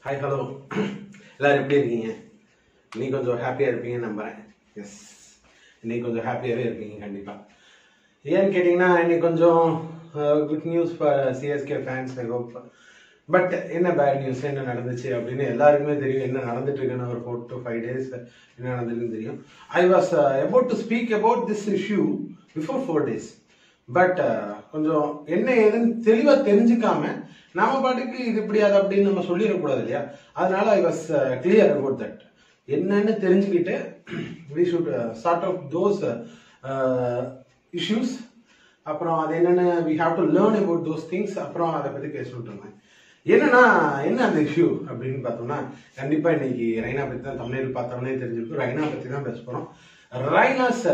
Hi hello எல்லாரும் எப்படி இருக்கீங்க இன்னைக்கு கொஞ்சம் ஹாப்பியாக இருப்பீங்கன்னு நம்புகிறேன் எஸ் இன்னைக்கு கொஞ்சம் ஹாப்பியாகவே இருப்பீங்க கண்டிப்பாக ஏன்னு கேட்டிங்கன்னா இன்னைக்கு கொஞ்சம் good news for CSK fans I hope but என்ன பேட் நியூஸ் என்ன நடந்துச்சு அப்படின்னு எல்லாருக்குமே தெரியும் என்ன நடந்துட்டு இருக்குன்னு ஒரு ஃபோர் டு ஃபைவ் டேஸ் என்ன நடந்திருக்குன்னு தெரியும் I was about to speak about this issue before four days but கொஞ்சம் என்ன ஏதுன்னு தெளிவா தெரிஞ்சுக்காம நாம பாட்டுக்கு இது இப்படி அது அப்படின்னு நம்ம சொல்லிடக்கூடாது இல்லையா அதனால I was clear about that என்னன்னு தெரிஞ்சுக்கிட்டு we should sort of those issues அப்புறம் அது என்னென்ன we have to learn about those things அப்புறம் அதை பத்தி பேசிட்டு இருந்தேன் என்னன்னா என்ன அந்த இஷ்யூ அப்படின்னு பார்த்தோம்னா கண்டிப்பா இன்னைக்கு ரைனா பத்தி தான் தமிழில் பார்த்தோம்னே தெரிஞ்சிருக்கும் ரைனா பத்தி தான் பேச போறோம் ரைனாஸ்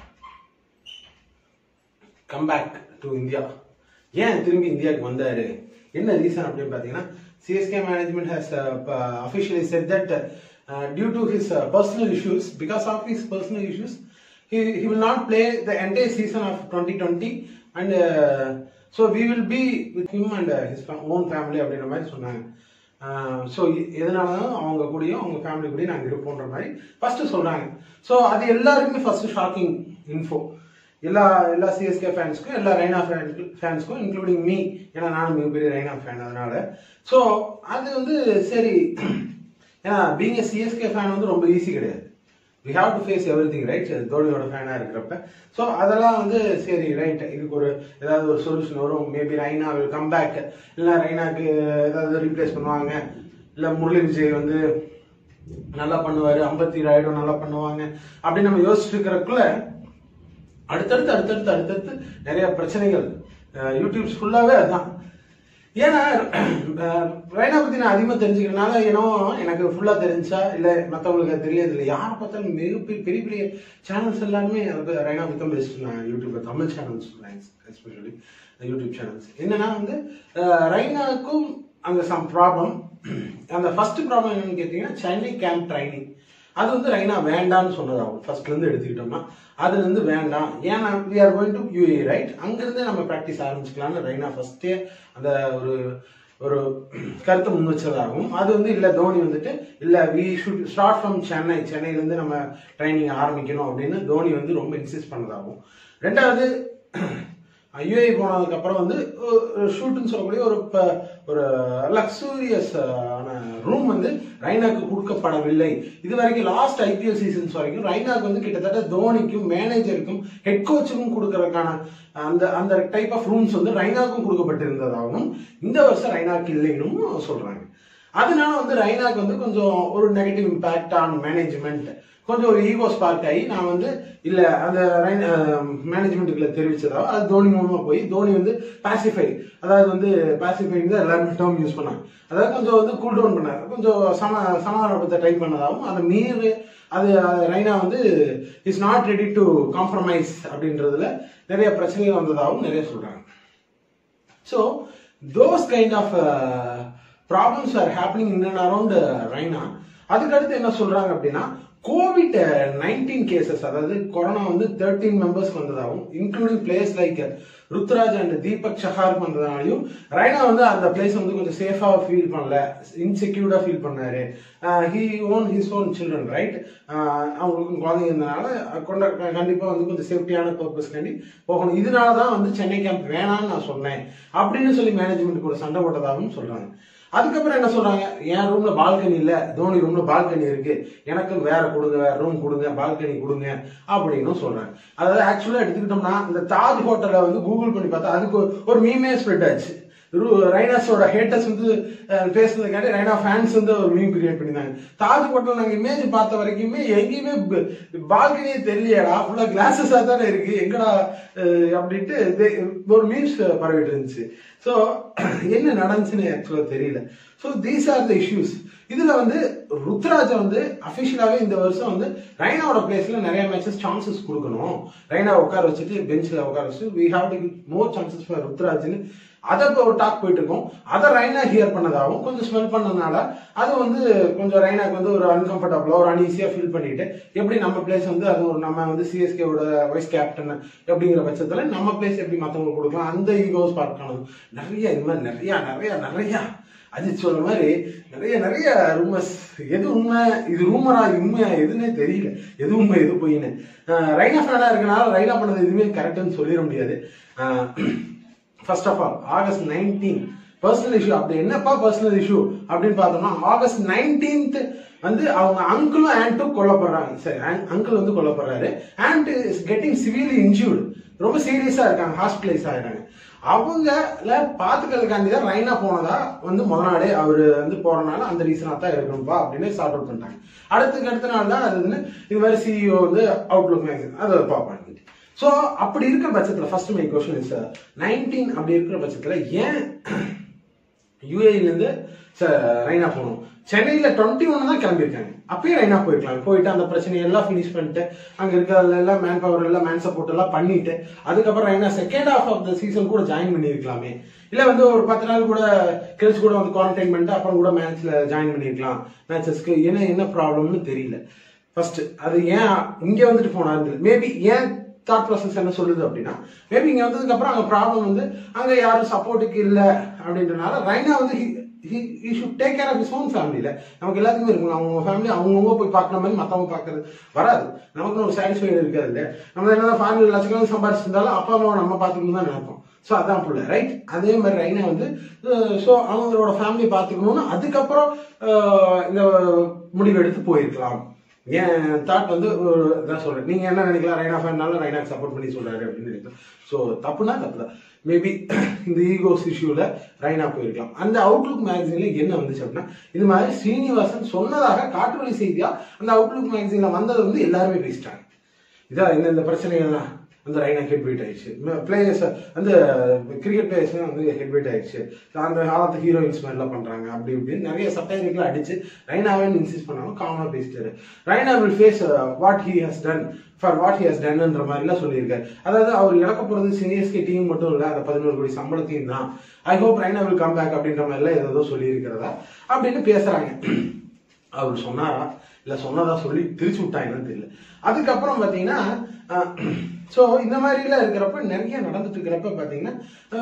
கம்பேக் டு இந்தியா ஏன் திரும்பி இந்தியாவுக்கு வந்தாரு என்ன ரீசன் அப்படின்னு பார்த்தீங்கன்னா CSK management has officially said that due to his personal issues because of his personal issues he, he will not play the entire season of 2020 and uh, so we will be with him and uh, his fa- own family அப்படின்ற மாதிரி சொன்னாங்க so எதனால அவங்க கூடயும் அவங்க family கூடயும் நாங்கள் இருப்போன்ற மாதிரி ஃபர்ஸ்ட் சொல்றாங்க ஸோ அது எல்லாருக்குமே ஃபர்ஸ்ட் ஷாக்கிங் இன்ஃபோ எல்லா எல்லா சிஎஸ்கே ஃபேன்ஸ்க்கும் எல்லா ரைனா ஃபேன்ஸ்க்கும் இன்க்ளூடிங் மீ ஏன்னா நானும் மிகப்பெரிய ரைனா ஃபேன் அதனால ஸோ அது வந்து சரி ஏன்னா பீங் சிஎஸ்கே ஃபேன் வந்து ரொம்ப ஈஸி கிடையாது we have to face everything right தோனியோட ஃபேனாக இருக்கிறப்ப ஸோ அதெல்லாம் வந்து சரி ரைட் இதுக்கு ஒரு ஏதாவது ஒரு சொல்யூஷன் வரும் maybe Raina will come back இல்லை ரைனாக்கு ஏதாவது ரீப்ளேஸ் பண்ணுவாங்க இல்லை முரளி விஜய் வந்து நல்லா பண்ணுவாரு அம்பத்தி ராயுடு நல்லா பண்ணுவாங்க அப்படின்னு நம்ம யோசிச்சுட்டு இருக்கிறக்குள்ள அடுத்தடுத்து அடுத்தடுத்து அடுத்தடுத்து நிறைய பிரச்சனைகள் அஹ் யூடியூப்ஸ் ஃபுல்லாவே அதுதான் ஏன்னா அஹ் ரைனா பத்தி நான் அதிகமா தெரிஞ்சுக்கிறனால ஏன்னோ எனக்கு ஃபுல்லா தெரிஞ்சா இல்ல மத்தவங்களுக்கு அது தெரியாது இல்லை யாரை பார்த்தாலும் மிகப்பெரிய பெரிய பெரிய சேனல்ஸ் எல்லாருமே அது ரைனா பத்தி தான் பேசிட்டு இருந்தாங்க யூடியூப்ல Tamil channels especially YouTube channels என்னன்னா வந்து அஹ் ரைனாக்கும் அங்க சம் ப்ராப்ளம் அந்த ஃபர்ஸ்ட் ப்ராப்ளம் என்னன்னு கேட்டீங்கன்னா சென்னை கேம்ப் ட்ரைனிங் அது வந்து ரைனா வேண்டாம்னு சொன்னதாகும் ஃபர்ஸ்ட்ல இருந்து எடுத்துக்கிட்டோம்னா அதுல இருந்து வேண்டாம் ஏன்னா we are going to UAE right அங்கிருந்து நம்ம ப்ராக்டிஸ் ஆரம்பிச்சுக்கலாம்னு ரைனா ஃபர்ஸ்டே அந்த ஒரு ஒரு கருத்தை முன் வச்சதாகும் அது வந்து இல்ல தோனி வந்துட்டு இல்ல we should start from Chennai சென்னையில இருந்து நம்ம ட்ரைனிங் ஆரம்பிக்கணும் அப்படின்னு தோனி வந்து ரொம்ப இன்சிஸ்ட் பண்ணதாகும் ரெண்டாவது யுஏ போனதுக்கு அப்புறம் வந்து ஷூட்னு சொல்லக்கூடிய ஒரு ப- ஒரு லக்ஸூரியஸ் ஆன ரூம் வந்து ரைனாக்கு கொடுக்கப்படவில்லை இது வரைக்கும் லாஸ்ட் ஐபிஎல் சீசன்ஸ் வரைக்கும் ரைனாக்கு வந்து கிட்டத்தட்ட தோனிக்கும் மேனேஜருக்கும் ஹெட் கோச்சுக்கும் கொடுக்கறதுக்கான அந்த அந்த டைப் ஆஃப் ரூம்ஸ் வந்து ரைனாக்கும் கொடுக்கப்பட்டிருந்ததாகவும் இந்த வருஷம் ரைனாக்கு இல்லைன்னு சொல்றாங்க அதனால வந்து ரைனாக்கு வந்து கொஞ்சம் ஒரு நெகட்டிவ் இம்பாக்ட் ஆன் மேனேஜ்மெண்ட் கொஞ்சம் ஒரு ஈகோ ஸ்பார்க் ஆகி நான் வந்து இல்ல அந்த மேனேஜ்மெண்ட்டுக்குள்ள தெரிவிச்சதா அது தோனி மூலமா போய் தோனி வந்து பாசிஃபை அதாவது வந்து பாசிஃபை தான் எல்லாருமே டேர்ம் யூஸ் பண்ணாங்க அதாவது கொஞ்சம் வந்து கூல் டவுன் பண்ணாரு கொஞ்சம் சம சமாதானப்படுத்த ட்ரை பண்ணதாகவும் அதை மீறி அது அது ரைனா வந்து is not ready to compromise அப்படின்றதுல நிறைய பிரச்சனைகள் வந்ததாகவும் நிறைய சொல்றாங்க So those kind of uh, problems are happening in and around uh, Raina. அதுக்கு அடுத்து என்ன சொல்றாங்க அப்படின்னா கோவிட் நைன்டீன் கேசஸ் அதாவது கொரோனா வந்து தேர்ட்டீன் மெம்பர்ஸ் வந்ததாகவும் including players like Ruturaj and Deepak Chahar வந்ததாலையும் ரைனா வந்து அந்த பிளேஸ் வந்து கொஞ்சம் சேஃபா ஃபீல் பண்ணல இன்செக்யூர்டா ஃபீல் பண்ணாரு he own his own children right அவங்களுக்கும் குழந்தைங்க இருந்தனால கொண்ட கண்டிப்பா வந்து கொஞ்சம் சேஃப்டியான பர்பஸ்க்காண்டி போகணும் இதனால தான் வந்து சென்னை கேம்ப் வேணாம்னு நான் சொன்னேன் அப்படின்னு சொல்லி மேனேஜ்மெண்ட் கூட சண்டை போட்டதாகவும் சொல்றாங்க அதுக்கப்புறம் என்ன சொல்றாங்க என் ரூம்ல பால்கனி இல்ல தோனி ரூம்ல பால்கனி இருக்கு எனக்கும் வேற கொடுங்க வேற ரூம் கொடுங்க பால்கனி கொடுங்க அப்படின்னு சொல்றாங்க அதாவது ஆக்சுவலா எடுத்துக்கிட்டோம்னா இந்த தாஜ் ஹோட்டலை வந்து கூகுள் பண்ணி பார்த்தா அதுக்கு ஒரு- ஒரு மீமே ஸ்ப்ரெட் ஆச்சு ரு- ரைனாஸோட ஹேட்டர்ஸ் வந்து அஹ், பேசுனதுக்காண்டி ரைனா ஃபேன்ஸ் வந்து ஒரு மீம் கிரியேட் பண்ணிருந்தாங்க தாஜ் ஹோட்டல் நாங்க இமேஜ் பார்த்த வரைக்குமே எங்கேயுமே பால்கனியே தெரியலடா ஃபுல்லா கிளாஸஸா தானே இருக்கு எங்கடா அஹ், அப்படின்ட்டு they- ஒரு மீம்ஸ் பரவிட்டு இருந்துச்சு ஸோ என்ன நடந்துச்சுன்னு ஆக்சுவலா தெரியல so these are the issues இதுல வந்து ருத்ராஜ வந்து அபிஷியலாவே இந்த வருஷம் வந்து ரைனாவோட பிளேஸ்ல நிறைய மேட்சஸ் சான்சஸ் கொடுக்கணும் ரைனா உட்கார வச்சுட்டு பெஞ்ச்ல உட்கார வச்சு we have to more chances for ருத்ராஜ்னு அதை இப்போ ஒரு டாக் போயிட்டு இருக்கோம் அதை ரைனா ஹியர் பண்ணதாகவும் கொஞ்சம் ஸ்மெல் பண்ணதுனால அது வந்து கொஞ்சம் ரைனாக்கு வந்து ஒரு அன்கம்ஃபர்டபுளா ஒரு அன்ஈஸியா ஃபீல் பண்ணிட்டு எப்படி நம்ம பிளேஸ் வந்து அது ஒரு நம்ம வந்து சிஎஸ்கேவோட வைஸ் கேப்டன் அப்படிங்கிற பட்சத்துல நம்ம பிளேஸ் எப்படி மத்தவங்களுக்கு கொடுக்கலாம் அந்த ஈகோஸ் பார்க்கணும் நிறைய இந்த மாதிரி நிறைய நிறைய நிறைய அஜித் சொல்ற மாதிரி நிறைய நிறைய ரூமர்ஸ் எது உண்மை இது ரூமரா இது உண்மையா எதுன்னே தெரியல எது உண்மை எது பொய்ன்னு அஹ் ரைனா ஃபேனா இருக்கனால ரைனா பண்ணது எதுவுமே கரெக்ட்னு சொல்லிட முடியாது first of all August nineteen personal issue அப்படி என்னப்பா பர்சனல் இஷ்யூ அப்படின்னு பார்த்தோம்னா ஆகஸ்ட் நைன்டீன்த் வந்து அவங்க அங்கிளும் ஆண்ட்டும் கொல்லப்படுறாங்க சரி அங்கிள் வந்து கொல்லப்படுறாரு and is getting severely injured ரொம்ப சீரியஸா இருக்காங்க ஹாஸ்பிட்டலைஸ் ஆயிட்டாங்க அவங்கள பாத்துக்கிறதுக்காண்டி தான் ரைனா போனதா வந்து முத நாளே அவர் வந்து போறனால அந்த ரீசனா தான் இருக்கணும்ப்பா அப்படின்னு சார்ட் அவுட் பண்ணிட்டாங்க அடுத்துக்கு அடுத்த நாள் தான் அது வந்து இது மாதிரி சிஇஓ வந்து அவுட்லுக் மேகசின் அதை பார்ப்பாங்க ஸோ அப்படி இருக்கிற பட்சத்தில் first my question is nineteen அப்படி இருக்கிற பட்சத்தில் ஏன் யூஏஇலேருந்து ரைனா போகணும் சென்னையில் டுவெண்ட்டி ஒன் தான் கிளம்பியிருக்காங்க அப்பயே ரைனா போயிருக்கலாம் போயிட்டு அந்த பிரச்சனையை எல்லாம் ஃபினிஷ் பண்ணிட்டு அங்கே இருக்கிறதுல எல்லாம் மேன் பவர் எல்லாம் மேன் சப்போர்ட் எல்லாம் பண்ணிட்டு அதுக்கப்புறம் Raina second half of the season கூட ஜாயின் பண்ணியிருக்கலாமே இல்லை வந்து ஒரு பத்து நாள் கூட கழிச்சு கூட வந்து குவாரண்டைன் பண்ணிட்டு அப்புறம் கூட மேட்ச்ல ஜாயின் பண்ணியிருக்கலாம் மேட்சஸ்க்கு என்ன என்ன ப்ராப்ளம்னு தெரியல ஃபர்ஸ்ட் அது ஏன் இங்கே வந்துட்டு போனாரு மேபி ஏன் தாட் ப்ராசஸ் என்ன சொல்லுது அப்படின்னா மேபி இங்க வந்ததுக்கு அப்புறம் அங்க ப்ராப்ளம் வந்து அங்க யாரும் சப்போர்ட்டுக்கு இல்ல அப்படின்றனால ரைனா வந்து he should take care of his own ஃபேமிலியில நமக்கு எல்லாத்துக்குமே இருக்கும் அவங்க ஃபேமிலி அவங்கவுங்க போய் பார்க்குற மாதிரி மற்றவங்க பார்க்கறது வராது நமக்கு ஒரு சாட்டிஸ்ஃபைடு இருக்காது இல்லையா நம்ம என்ன ஃபேமிலி லட்சக்கணக்கு சம்பாதிச்சிருந்தாலும் அப்பா அம்மாவை நம்ம பார்த்துக்கணும் தான் நினைப்போம் ஸோ அதான் புள்ள ரைட் அதே மாதிரி ரைனா வந்து ஸோ அவங்களோட ஃபேமிலி பார்த்துக்கணும்னு அதுக்கப்புறம் அஹ், இந்த முடிவு எடுத்து போயிருக்கலாம் ஏன் தாட் வந்து ஒரு இதான் சொல்றேன் நீங்க என்ன நினைக்கலாம் ரைனா ஃபேன்னால ரைனாக்கு சப்போர்ட் பண்ணி சொல்றாரு அப்படின்னு நினைக்கலாம் ஸோ தப்புனா தப்பு தான் மேபி இந்த ஈகோஸ் இஷ்யூல ரைனா போயிருக்கலாம் அந்த அவுட்லுக் மேகசின்ல என்ன வந்துச்சு அப்படின்னா இது மாதிரி ஸ்ரீனிவாசன் சொன்னதாக காட்டுவழி செய்தியா அந்த அவுட்லுக் மேகசின்ல வந்ததை வந்து எல்லாருமே பேசிட்டாங்க இதான் இந்த இந்த பிரச்சனைகள்லாம் அந்த ரைனா ஹெட் வெயிட் ஆயிடுச்சு பிளேயர்ஸ் அந்த கிரிக்கெட் பிளேயர்ஸ் வந்து ஹெட் வெயிட் ஆயிடுச்சு அந்த காலத்து ஹீரோயின்ஸ் மாதிரிலாம் பண்றாங்க அப்படி இப்படின்னு நிறைய சட்டைகளை அடிச்சு ரைனாவே இன்சிஸ்ட் பண்ணாலும் காமனா பேசிட்டாரு Raina will face what he has done for what he has டன்ன்ற மாதிரிலாம் சொல்லியிருக்காரு அதாவது அவர் இழக்க போறது சினியர்ஸ்கே டீம் மட்டும் இல்ல அந்த பதினோரு கோடி சம்பளத்தையும் தான் I hope Raina will come back அப்படின்ற மாதிரிலாம் ஏதோ சொல்லியிருக்கிறதா அப்படின்னு பேசுறாங்க அவர் சொன்னாரா இல்ல சொன்னதா சொல்லி திரிச்சு விட்டாங்கன்னு தெரியல அதுக்கப்புறம் பாத்தீங்கன்னா ஸோ இந்த மாதிரி எல்லாம் இருக்கிறப்ப நிறைய நடந்துட்டு இருக்கிறப்ப பாத்தீங்கன்னா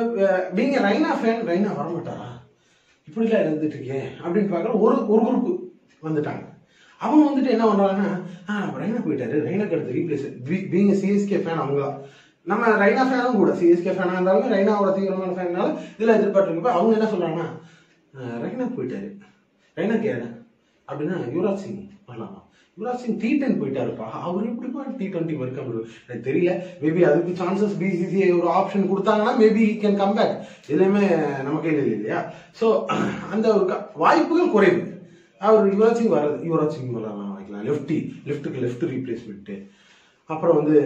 நீங்க ரைனா ஃபேன் ரைனா வரமாட்டாரா இப்படிலாம் இருந்துட்டு இருக்கேன் அப்படின்னு பார்க்குற ஒரு ஒரு குரூப் வந்துட்டாங்க அவங்க வந்துட்டு என்ன பண்றாங்கன்னா ஆ ரைனா போயிட்டாரு ரைனாக்கு அடுத்து ரீப்ளேஸ் பீங்க சிஎஸ்கே ஃபேன் அவங்களா நம்ம ரைனா ஃபேனும் கூட சிஎஸ்கே ஃபேனா இருந்தாலும் ரைனாவோட தீவிரமான ஃபேனால இதுல எதிர்பார்த்துருக்கப்ப அவங்க என்ன சொல்றாங்கன்னா "ஆ, ரைனா போயிட்டாரு ரைனா கேடு அப்படின்னா யுவராஜ் சிங் வரலாமா யுவராஜ் சிங் டி டென் போயிட்டாருப்பா அவர் எப்படிப்பா டி டுவெண்ட்டி இருக்க முடியும் எனக்கு தெரியல மேபி அதுக்கு சான்சஸ் பிசிசிஐ ஒரு ஆப்ஷன் கொடுத்தாங்கன்னா மேபி கேன் கம் பேக் எதுவுமே நம்ம கையில் இல்லை இல்லையா ஸோ அந்த ஒரு க- வாய்ப்புகள் குறைவு அவர் யுவராஜ் சிங் வர்றது யுவராஜ் சிங் வரலாம் வைக்கலாம் லெஃப்டி லெஃப்ட்டுக்கு லெஃப்ட் ரீப்ளேஸ்மெண்ட்டு அப்புறம் வந்து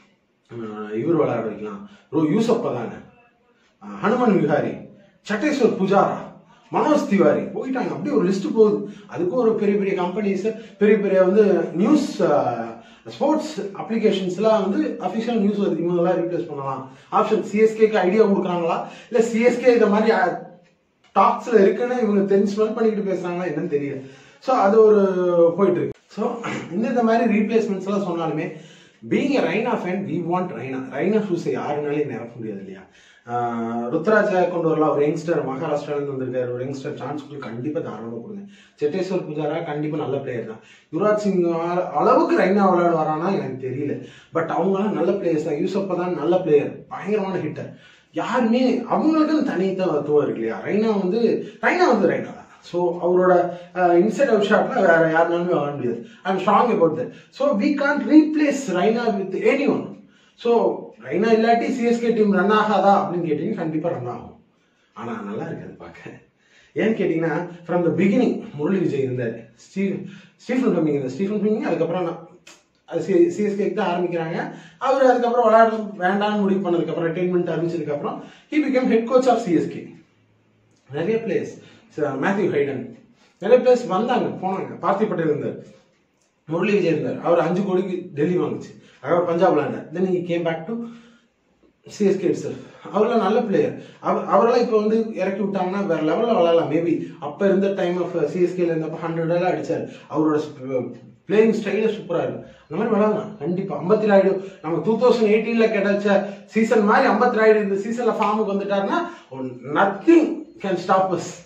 அஹ், இவர் விளையாட வைக்கலாம் ரோ யூசப்பா தானே அஹ், ஹனுமன் விஹாரி சட்டேஸ்வர் புஜாரா மனோஜ் திவாரி போயிட்டாங்க அப்படியே ஒரு லிஸ்ட் போகுது அதுக்கும் ஒரு பெரிய பெரிய கம்பெனிஸ் பெரிய பெரிய வந்து நியூஸ் ஸ்போர்ட்ஸ் அப்ளிகேஷன்ஸ்லாம் வந்து அஃபிஷியல் நியூஸ் வருது இவங்கெல்லாம் ரீப்ளேஸ் பண்ணலாம் ஆப்ஷன் சிஎஸ்கேக்கு ஐடியா கொடுக்குறாங்களா இல்லை சிஎஸ்கே இந்த மாதிரி டாக்ஸ்ல இருக்குன்னு இவங்க தெரிஞ்சு ஸ்மெல் பண்ணிக்கிட்டு பேசுறாங்களா என்னன்னு தெரியல ஸோ அது ஒரு போயிட்டு இருக்கு ஸோ இந்த இந்த மாதிரி ரீப்ளேஸ்மெண்ட்ஸ் எல்லாம் சொன்னாலுமே being Raina fan we want Raina Raina ஷூஸை யாருனாலையும் நிரப்ப முடியாது இல்லையா ஆஹ் ருத்ராஜா கொண்டு வரலாம் ஒரு யங்ஸ்டர் மகாராஷ்டிராலேருந்து வந்திருக்காரு ஒரு யங்ஸ்டர் சான்ஸ் கொடுத்து கண்டிப்பாக தாராளமாக கொடுங்க செட்டேஸ்வர் புஜாரா கண்டிப்பாக நல்ல பிளேயர் தான் யுவராஜ் சிங் ஆ- அளவுக்கு ரைனா விளையாட வரானா எனக்கு தெரியல பட் அவங்களாம் நல்ல பிளேயர்ஸ் தான் யூசப்பா தான் நல்ல பிளேயர் பயங்கரமான ஹிட்டர் யாருமே அவங்களுக்குன்னு தனித்துவம் இருக்கு இல்லையா ரைனா வந்து ரைனா வந்து ரைனா தான் ஸோ அவரோட இன்சைட் அவுட் ஷாட்ல வேற யாருனாலுமே வாங்க முடியாது I am strong about that so we can't replace Raina with anyone so Raina இல்லாட்டி சிஎஸ்கே டீம் ரன் ஆகாதா அப்படின்னு கேட்டீங்கன்னா கண்டிப்பா ரன் ஆகும் ஆனா நல்லா இருக்காது பார்க்க ஏன்னு கேட்டீங்கன்னா from the beginning Murali Vijay இருந்தார் ஸ்டீவ் ஸ்டீஃபன் ஃபிளமிங் இருந்தார் ஸ்டீஃபன் ஃபிளமிங் அதுக்கப்புறம் நான் அது சிஎஸ்கேக்கு தான் ஆரம்பிக்கிறாங்க அவர் அதுக்கப்புறம் விளையாட வேண்டாம்னு முடிவு பண்ணதுக்கப்புறம் ரிட்டைர்மெண்ட் அறிவிச்சதுக்கப்புறம் he became head coach of CSK நிறைய பிளேயர்ஸ் மேத்யூ ஹைடன் நிறைய பிளேயர்ஸ் வந்தாங்க போனாங்க பார்த்தி பட்டேல் இருந்தார் முரளி விஜய் இருந்தார் அவர் அஞ்சு கோடிக்கு டெல்லி வாங்குச்சு அவர் பஞ்சாப் விளையாண்டார் then he came back to CSK itself அவரெல்லாம் நல்ல பிளேயர் அவர் அவரெல்லாம் இப்போ வந்து இறக்கி விட்டாங்கன்னா வேற லெவலில் விளையாடலாம் மேபி அப்போ இருந்த டைம் ஆஃப் சிஎஸ்கேல இருந்தப்போ ஹண்ட்ரட் எல்லாம் அடிச்சார் அவரோட பிளேயிங் ஸ்டைலே சூப்பராக இருக்கும் அந்த மாதிரி விளையாடலாம் கண்டிப்பாக ஐம்பத்தி ராயுடு நம்ம டூ தௌசண்ட் எயிட்டீனில் கிடைச்ச சீசன் மாதிரி ஐம்பத்தி ராயுடு இந்த சீசனில் ஃபார்முக்கு வந்துட்டாருன்னா nothing can stop us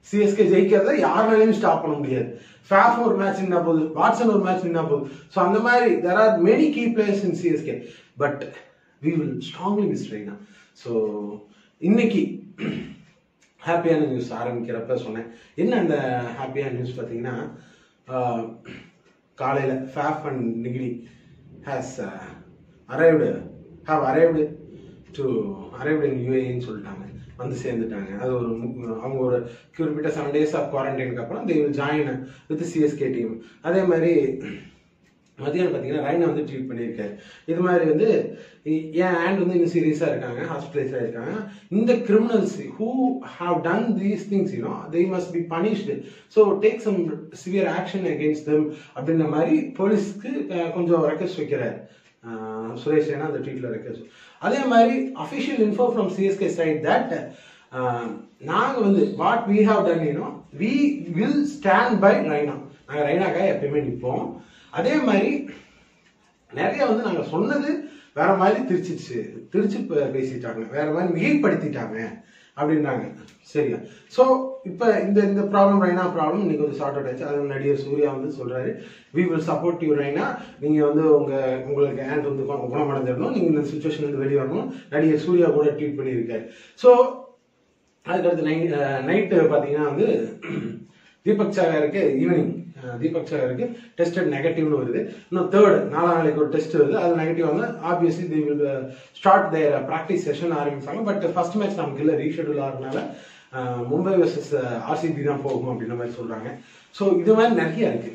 CSK ஜெயிக்கிறத யாருனாலையும் ஸ்டாப் பண்ண முடியாது ஃபேஃப் ஒரு மேட்ச் நின்னா போகுது வாட்சன் ஒரு மேட்ச் நின்னா போகுது ஸோ அந்த மாதிரி there are many key players in CSK but we will strongly miss Raina so இன்னைக்கு ஹாப்பியான நியூஸ் ஆரம்பிக்கிறப்ப சொன்னேன் என்ன அந்த ஹாப்பியான நியூஸ் பார்த்தீங்கன்னா காலையில் ஃபேஃப் அண்ட் நிகிரி has arrived have arrived to arrived in யூஏன்னு சொல்லிட்டாங்க வந்து சேர்ந்துட்டாங்க அது ஒரு மு- அவங்க ஒரு குறிப்பிட்ட செவன் டேஸ் ஆஃப் குவாரண்டைனுக்கு அப்புறம் they will join with CSK team அதே மாதிரி மதியானம் பார்த்தீங்கன்னா ரைனா வந்து ட்ரீட் பண்ணியிருக்காரு இது மாதிரி வந்து இ- என் ஹேண்ட் வந்து இன்னும் சீரியஸாக இருக்காங்க ஹாஸ்பிட்டலைஸாக இருக்காங்க இந்த criminals who have done these things you know they must be punished so take some severe action against them அப்படின்ற மாதிரி போலீஸ்க்கு அஹ், கொஞ்சம் ரெக்வஸ்ட் வைக்கிறார் அஹ், சுரேஷ் ஏன்னா அந்த ட்வீட்ல ரெக்வஸ்ட் அதே மாதிரி official info from CSK side that நாங்க வந்து what we have done you know we will stand by Raina நாங்க ரைனாக்காக எப்பயுமே நிற்போம் அதே மாதிரி நிறைய வந்து நாங்க சொன்னது வேற மாதிரி திருச்சிச்சு திருச்சி பே- பேசிட்டாங்க வேற மாதிரி மிகைப்படுத்திட்டாங்க அப்படின்றாங்க சரியா ஸோ இப்போ இந்த இந்த ப்ராப்ளம் ரைனா ப்ராப்ளம் இன்னைக்கு வந்து சார்ட் அவுட் ஆச்சு அது நடிகர் சூர்யா வந்து சொல்றாரு we will support you Raina நீங்க வந்து உங்க உங்களுக்கு ஹேண்ட் வந்து கு- குணமடைஞ்சிடணும் நீங்க இந்த சுச்சுவேஷன் வந்து வெளியே வரணும் நடிகர் சூர்யா கூட ட்வீட் பண்ணியிருக்காரு ஸோ அதுக்கடுத்து நைட் நைட்டு பார்த்தீங்கன்னா வந்து தீபக் சாகருக்கு ஈவினிங் தீபக் சாகருக்கு டெஸ்டட் நெகட்டிவ்னு வருது இன்னும் தேர்ட் நாலாம் நாளைக்கு ஒரு டெஸ்ட் வருது அது நெகட்டிவ் வந்து obviously the will start their practice session ஆரம்பிப்பாங்க பட் ஃபர்ஸ்ட் மேட்ச் நமக்கு இல்லை ரீஷெடியூல் ஆகிறதுனால அஹ், மும்பை வர்சஸ் ஆர்சிபி தான் போகும் அப்படின்ற மாதிரி சொல்றாங்க ஸோ இது மாதிரி நிறைய இருக்கு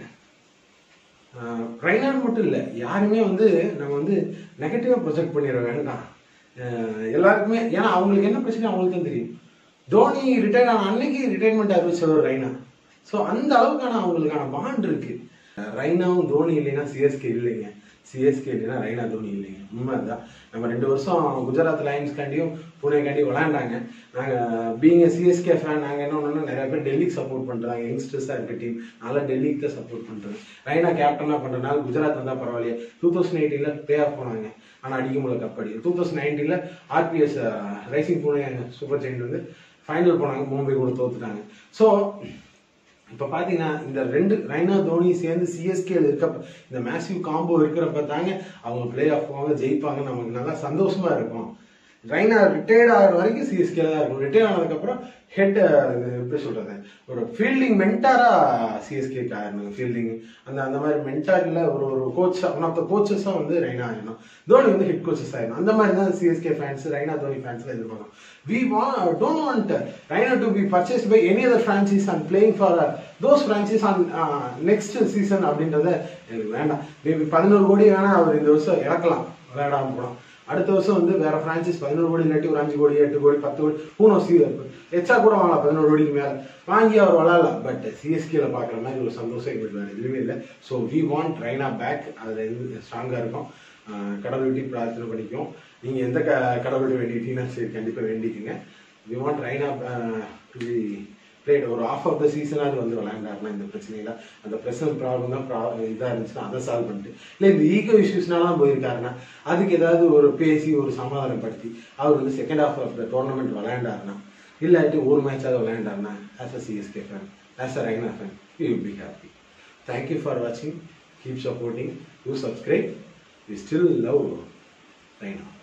ரைனாட் மட்டும் இல்லை யாருமே வந்து நம்ம வந்து நெகட்டிவாக ப்ரொஜெக்ட் பண்ணிட வேண்டாம் அஹ் எல்லாருக்குமே ஏன்னா அவங்களுக்கு என்ன பிரச்சனை அவங்களுக்கு தான் தெரியும் தோனி ரிட்டையர் ஆன அன்னைக்கு ரிட்டைர்மெண்ட் அறிவிச்சவர் ரைனா ஸோ அந்த அளவுக்கான அவங்களுக்கான பாண்ட் இருக்கு அஹ் ரைனாவும் தோனி இல்லைன்னா சிஎஸ்கே இல்லைங்க சிஎஸ்கே இல்லைன்னா ரைனா தோனி இல்லைங்க உண்மை அதுதான் நம்ம ரெண்டு வருஷம் குஜராத் லைன்ஸ்காண்டியும் புனேக்காண்டியும் விளையாண்டாங்க நாங்கள் பீங் சிஎஸ்கே ஃபேன் நாங்கள் என்ன பண்ணோம்னா நிறைய பேர் டெல்லிக்கு சப்போர்ட் பண்ணுறாங்க யங்ஸ்டர்ஸாக இருக்க டீம் நல்லா டெல்லிக்கு தான் சப்போர்ட் பண்ணுறேன் ரைனா கேப்டனாக பண்ணுறதுனால குஜராத் வந்தால் பரவாயில்லையே டூ தௌசண்ட் எயிட்டீனில் பிளே ஆஃப் போனாங்க ஆனால் அடிக்க முடியல கப் அடி டூ தௌசண்ட் நைன்டீனில் RPS rising Pune super giant வந்து ஃபைனல் போனாங்க மும்பை கூட தோத்துட்டாங்க ஸோ இப்போ பார்த்தீங்கன்னா இந்த ரெண்டு ரைனா தோனி சேர்ந்து சிஎஸ்கேல இருக்கப்ப இந்த மேசிவ் காம்போ இருக்கிறப்ப தாங்க அவங்க பிளே ஆஃப் போவாங்க ஜெயிப்பாங்க நமக்கு நல்லா சந்தோஷமா இருக்கும் ரைனா ரிட்டையர்ட் ஆகிற வரைக்கும் சிஎஸ்கேல தான் இருக்கும் ரிட்டையர் ஆனதுக்கப்புறம் ஹெட் எப்படி சொல்றது ஒரு ஃபீல்டிங் மென்டாரா சிஎஸ்கே ஆயிருந்தாங்க ஃபீல்டிங் அந்த அந்த மாதிரி மென்டாரில் ஒரு ஒரு கோச் ஒன் ஆஃப் த கோச்சஸாக வந்து ரைனா ஆயிடணும் தோனி வந்து ஹெட் கோச்சஸ் ஆயிடணும் அந்த மாதிரி தான் சிஎஸ்கே ஃபேன்ஸ் ரைனா தோனி ஃபேன்ஸ்லாம் எதிர்பார்க்கணும் we wa don't want Raina to be purchase by any other franchise and playing for those franchise on next season அப்படின்றத எனக்கு வேண்டாம் மேபி பதினோரு கோடி வேணா அவர் இந்த வருஷம் இறக்கலாம் விளையாடாம போலாம் அடுத்த வருஷம் வந்து வேற பிரான்ச்சைஸ் பதினோரு கோடி இல்லாட்டி ஒரு அஞ்சு கோடி எட்டு கோடி பத்து கோடி மூணு எச்சா கூட வாங்கலாம் பதினோரு கோடிக்கு மேல வாங்கி அவர் விளையாடலாம் பட் சிஎஸ்கேல பாக்குற மாதிரி ஒரு சந்தோஷம் எங்களுக்கு வேற எதுவுமே இல்லை so we want Raina back அதுல இருந்து ஸ்ட்ராங்கா இருக்கும் ஆஹ் கடவுள்கிட்ட பிரார்த்தனை பண்ணிக்கும் நீங்க எந்த க கடவுள்கிட்ட வேண்டிட்டீங்கன்னா சரி கண்டிப்பா வேண்டிக்குங்க we want Raina to be played ஒரு ஆஃப் ஆஃப் த சீசனாவது வந்து விளையாண்டாருனா இந்த பிரச்சனையில அந்த பிரசன்ட் ப்ராப்ளம் தான் ப்ரா இதாக இருந்துச்சுன்னா அதை சால்வ் பண்ணிட்டு இல்லை இந்த ஈகோ இஷ்யூஸ்னாலாம் போயிருக்காருன்னா அதுக்கு ஏதாவது ஒரு பேசி ஒரு சமாதானப்படுத்தி அவர் வந்து second half of the tournament விளையாண்டாருன்னா இல்லாட்டி ஒரு மேட்சாவது விளையாண்டாருன்னா as a CSK fan as a Raina fan you will be happy thank you for வாட்சிங் keep supporting you subscribe we still love Raina